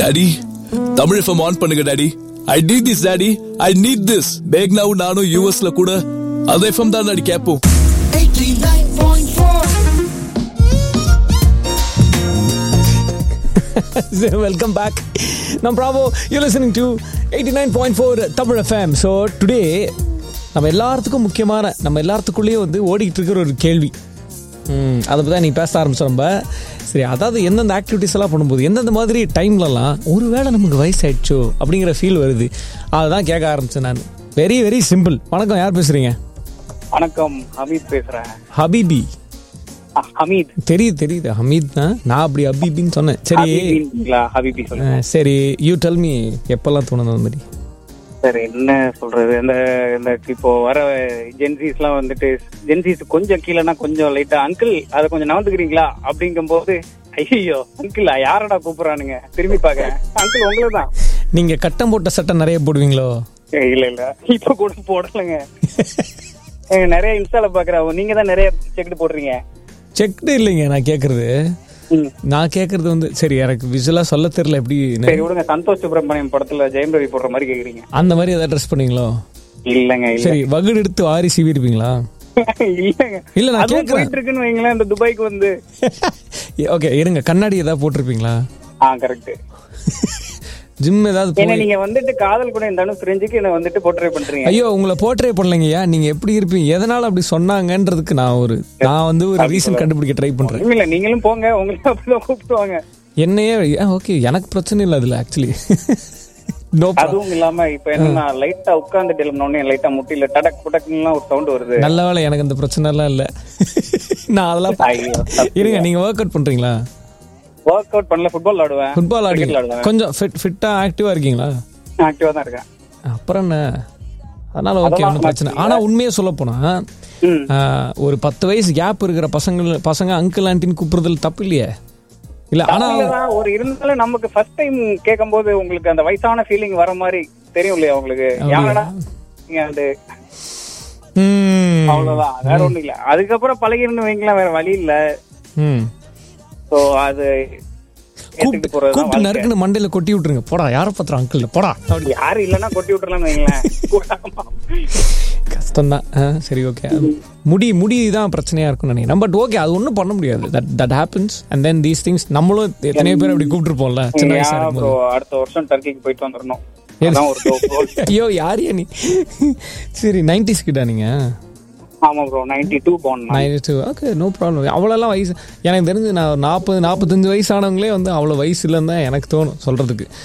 Daddy Tamil FM on பண்ணுங்க daddy I need this daddy I need this பேக்னாவும் நானும் யூஎஸ்ல கூட அந்த எஃப்எம் தான் டாடி கேட்போம் 89.4 வெல்கம் பேக் நம் bravo you listening to eighty nine point four Tamil FM so today நம்ம எல்லாத்துக்கும் முக்கியமான நம்ம எல்லாத்துக்குள்ளேயும் வந்து ஓடிக்கிட்டு இருக்கிற ஒரு கேள்வி ம், அதை பற்றி தான் நீ பேச ஆரம்பிச்சோம் நம்ம சரி அதாவது எந்தெந்த ஆக்டிவிட்டிஸ் எல்லாம் பண்ணும்போது எந்தெந்த மாதிரி டைம்லலாம் ஒருவேளை நமக்கு வயசாயிடுச்சோ அப்படிங்கிற ஃபீல் வருது அதுதான் கேட்க ஆரம்பிச்சேன் நான் வெரி வெரி சிம்பிள் வணக்கம் யார் பேசுறீங்க வணக்கம் ஹமீத் பேசுறேன் ஹபீபி அ, ஹமீத் தெரியுது தெரியுது ஹமீத் தான் நான் அப்படி ஹபீபின்னு சொன்னேன் சரி ஹபீபிங்களா ஹபீபி சொல்லுங்க அஹ், சரி யூ டெல் மீ எப்பெல்லாம் தோணுது அந்த மாதிரி சார் என்ன சொல்றது இந்த இந்த இப்போ வர ஜென்சிஸ் எல்லாம் வந்துட்டு ஜென்சிஸ் கொஞ்சம் கீழேனா கொஞ்சம் லைட்டா அங்கிள் அதை கொஞ்சம் நவந்துக்கிறீங்களா அப்படிங்கும் போது ஐயோ அங்கிள் யாரடா கூப்பிடுறானுங்க திரும்பி பாக்குறேன் அங்கிள் உங்களை தான் நீங்க கட்டம் போட்ட சட்டை நிறைய போடுவீங்களோ இல்ல இல்ல இப்ப கூட போடலைங்க ஏங்க, நிறைய இன்ஸ்டால பாக்குறேன் நீங்க தான் நிறைய செக்டு போடுறீங்க செக்டு இல்லைங்க நான் கேக்குறது ம். நான் கேக்குறது வந்து சரி எனக்கு விசுவலா சொல்ல தெரியல எப்படி சரி விடுங்க சந்தோஷ் சுப்பிரமணியம் படத்துல ஜெயம் ரவி போடுற மாதிரி கேக்குறீங்க அந்த மாதிரி ஏதாவது ட்ரெஸ் பண்ணீங்களோ இல்லங்க இல்ல சரி வகுடு எடுத்து வாரி சீவி இருப்பீங்களா இல்லங்க இல்ல நான் அதுவும் கேக்குறேன் போயிட்டு இருக்குன்னு வைங்களேன் இந்த துபாய்க்கு வந்து ஓகே இருங்க கண்ணாடி ஏதாவது போட்டிருப்பீங்களா ஆ கரெக்ட் ஜிம் ஏதாவது ஏன்னா போய் நீங்க வந்துட்டு காதல் கூட இந்த ஃப்ரெஞ்சுக்கு என்ன வந்துட்டு போர்ட்ரே பண்றீங்க ஐயோ உங்களை போர்ட்ரே பண்ணலைங்கய்யா நீங்க எப்படி இருப்பீங்க எதனால அப்படி சொன்னாங்கன்றதுக்கு நான் ஒரு நான் வந்து ஒரு ரீசன் கண்டுபிடிக்க ட்ரை பண்றேன் இல்ல நீங்களும் போங்க உங்களுக்கு அப்படிதான் கூப்பிடுவாங்க என்னையே ஓகே எனக்கு பிரச்சனை இல்லை அதுல ஆக்சுவலி நோ அதுவும் இல்லாம இப்ப என்னன்னா லைட்டா உட்கார்ந்துட்டு எழுந்தோடனே லைட்டா முட்டில டடக் புடக்குன்னு ஒரு சவுண்ட் வருது நல்ல வேளை எனக்கு அந்த பிரச்சனை எல்லாம் இல்ல நான் அதெல்லாம் ஐயோ இருங்க நீங்க ஒர்க் அவுட் பண்றீங்களா ஒர்க் அவுட் பண்ணல ஃபுட்பால் விளாடுவேன் ஃபுட்பால் cricket ஆடுவீங்க விளையாடுவேன் கொஞ்சம் ஃபிட் ஃபிட்டா ஆக்டிவா இருக்கீங்களா ஆக்டிவா தான் இருக்கேன் அப்புறம் என்ன அதனால ஓகே ஒன்றும் பிரச்சனை ஆனா உண்மையை சொல்ல போனா ம். ஆஹ், ஒரு பத்து வயசு கேப் இருக்கிற பசங்க பசங்க அங்கிள் ஆண்டின்னு கூப்பிடுறதுல தப்பு இல்லையே இல்ல ஆனா இல்லதான், ஒரு இருந்தாலும் நமக்கு ஃபர்ஸ்ட் டைம் கேட்கும்போது உங்களுக்கு அந்த வயசான ஃபீலிங் வர மாதிரி தெரியும் இல்லையா உங்களுக்கு யாரடா நீங்க அந்த ம், அவ்வளவுதான் வேற ஒண்ணும் இல்ல அதுக்கப்புறம் பழகிருந்து வைங்களேன் வேற வழி இல்ல ம். சோ அது கூப்பிட்டு ஏத்துக்கிட்டு போறதுதான் கூப்பிட்டு வாழ்க்கை. நறுக்குன்னு மண்டையில கொட்டி விட்டுருங்க போடா யார பத்திரம் அங்கிள் போடா அப்படி யாரு இல்லன்னா கொட்டி விட்டுறலாம்னு வைங்களேன் கூடாம. கஷ்டம் தான் சரி ஓகே முடி முடி தான் பிரச்சனையா இருக்கும்னு நினைக்கிறேன் பட் ஓகே அது ஒன்றும் பண்ண முடியாது that that happens and then these things நம்மளும் எத்தனையோ பேர் அப்படி கூப்பிட்டுருப்போம்ல சின்ன வயசா ஏன் இருக்கும்போது bro, அடுத்த வருஷம் டர்க்கிக்கு போயிட்டு வந்துடணும் அதான் ஒரு goal. ஐயோ யாரையா நீ சரி நைன்டிஸ் கிட்டா நீங்க ஆமா bro ninety two born ninety okay no problem அவ்வளோலாம் வயசு எனக்கு தெரிஞ்சு நான் நாற்பது நாற்பத்தஞ்சு வயசானவங்களே வந்து அவ்வளோ வயசு இல்லைன்னு தான் எனக்கு தோணும் சொல்றதுக்கு